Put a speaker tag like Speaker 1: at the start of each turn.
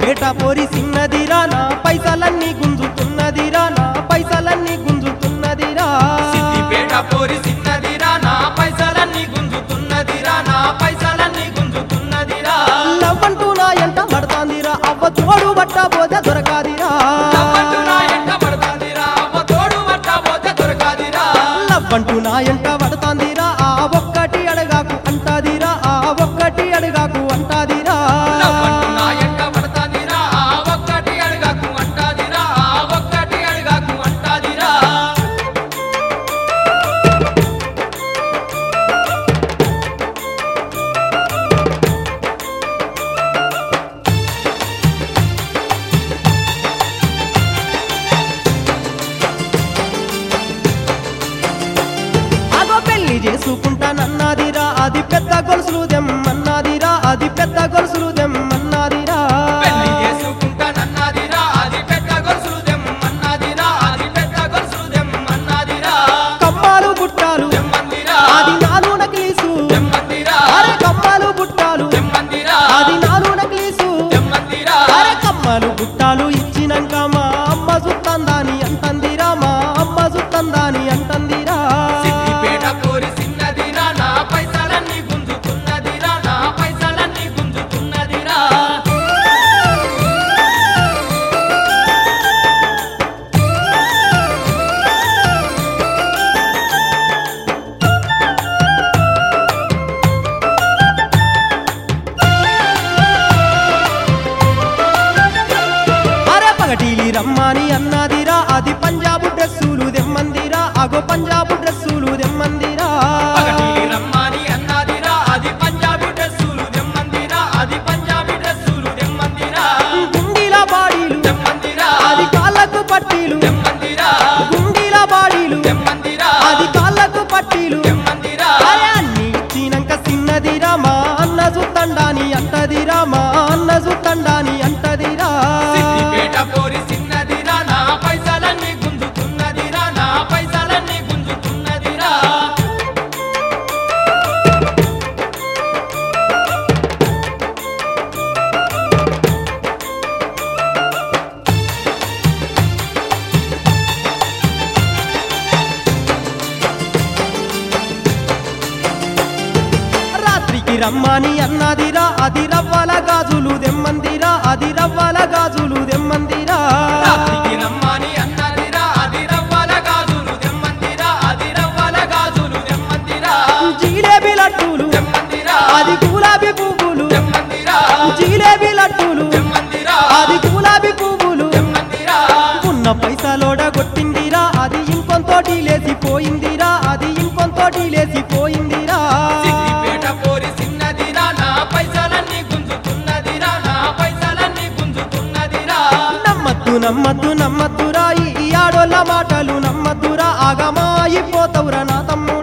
Speaker 1: సిద్దిపేట పోరి సిన్నదిరా నా పైసలన్నీ గుంజుతున్నదిరా నా పైసలన్నీ గుంజుతున్నదిరా
Speaker 2: సిద్దిపేట పోరి సిన్నదిరా నా పైసలన్నీ గుంజుతున్నదిరా నా పైసలన్నీ గుంజుతున్నదిరా
Speaker 1: లవ్వంటూ నా ఎంట పడతాందిరా అవ్వ తోడు బట్ట పోతే దొరకాదిరా
Speaker 2: లవ్వంటూ నా ఎంట పడతాదిరా అవ్వ తోడు పట్ట పోతే దొరకాదిరా
Speaker 1: లవ్వంటూ నా ఎంట పడతాందిరా ఆ ఒక్కటి అడగాకు అంటాదిరా ఆ ఒక్కటి అడగాకు అంటాదిరా
Speaker 2: లవ్వంటూ నా ఎంట పడతాదిరా ఆ ఒక్కటి అడగకు అంటాదిరా ఆ ఒక్కటి అడగకు అంటాదిరా
Speaker 1: అగో పెళ్లి చేసుకుంటానన్నాదిరా అది పెద్ద గొలుసులు దెమ్మన్నాదిరా అది పెద్ద గొలుసులు దెమ్మన్నాదిరా
Speaker 2: పెళ్లి చేసుకుంటానన్నదిరా అది పెద్ద గొలుసులు దెమ్మన్నదిరా అది పెద్ద గొలుసులు దెమ్మన్నదిరా
Speaker 1: కమ్మాలు బుట్టాలు
Speaker 2: దెమ్మందిరా
Speaker 1: అది నాలు నకిలీసు
Speaker 2: దెమ్మందిరా
Speaker 1: అరే కమ్మాలు బుట్టాలు
Speaker 2: దెమ్మందిరా
Speaker 1: అది నాలు నకిలీసు
Speaker 2: దెమ్మందిరా
Speaker 1: అరే కమ్మలు బుట్టాలు ఇచ్చినాక మా అమ్మ సుత్తందాని అంతందిరా మా అమ్మ సుత్తందాని అంతందిరా
Speaker 2: సిద్దిపేట పోరి సిన్నదిరా నా పైసలన్నీ గుంజుతున్నదిరా నా పైసలన్నీ గుంజుతున్నదిరా
Speaker 1: అరే పగటీలి రమ్మని అన్నదిరా అది పంజాబు డ్రెస్సులు దెమ్మందిరా అగో పంజాబు డ్రెస్సులు దెమ్మందిరా
Speaker 2: పగటిలి రమ్మని అన్నదిరా అది పంజాబీ డ్రెస్సులు దెమ్మందిరా అది పంజాబీ డ్రెస్సులు దెమ్మందిరా
Speaker 1: గుండీల బాడీలు
Speaker 2: దెమ్మందిరా
Speaker 1: అది కాళ్ళకు పట్టీలు
Speaker 2: దెమ్మందిరా
Speaker 1: గుండీల బాడీలు
Speaker 2: దెమ్మందిరా
Speaker 1: అది కాళ్ళకు పట్టీలు
Speaker 2: దెమ్మందిరా
Speaker 1: అరే అన్ని ఇచ్చినాక సిన్నదిరా మా అన్న సుత్తండాని అంటదిరా మా అన్న సుత్తండాని అంటదిరా
Speaker 2: సిద్దిపేట పోరి సిన్నదిరా నా పైసలన్నీ గుంజుతున్నదిరా నా పైసలన్నీ గుంజుతున్నదిరా
Speaker 1: రాత్రికి రమ్మని అన్నదిరా అది రవ్వల గాజులు దెమ్మందిరా అది రవ్వల గాజులు దెమ్మందిరా
Speaker 2: రాత్రికి రమ్మని అన్నదిరా అది రవ్వల గాజులు దెమ్మందిరా అది రవ్వల గాజులు దెమ్మందిరా
Speaker 1: జిలేబీ లడ్డూలు
Speaker 2: దెమ్మందిరా
Speaker 1: అది గులాబీ పువ్వులు
Speaker 2: దెమ్మందిరా
Speaker 1: జిలేబీ లడ్డూలు
Speaker 2: దెమ్మందిరా
Speaker 1: అది గులాబీ పువ్వులు
Speaker 2: దెమ్మందిరా
Speaker 1: ఉన్న పైసలోడ కొట్టిందిరా అది ఇంకొంతోటి లేసిపోయిందిరా అది ఇంకొంతోటి లేసిపోయిందిరా
Speaker 2: సిద్దిపేట పోరి సిన్నదిరా నా పైసలన్నీ గుంజుతున్నదిరా నా పైసలన్నీ గుంజుతున్నదిరా
Speaker 1: నమ్మద్దు నమ్మద్దు నమ్మద్దురా ఈ ఆడోళ్ళ మాటలు నమ్మద్దురా ఆగమాయిపోతవురా నా తమ్ముడా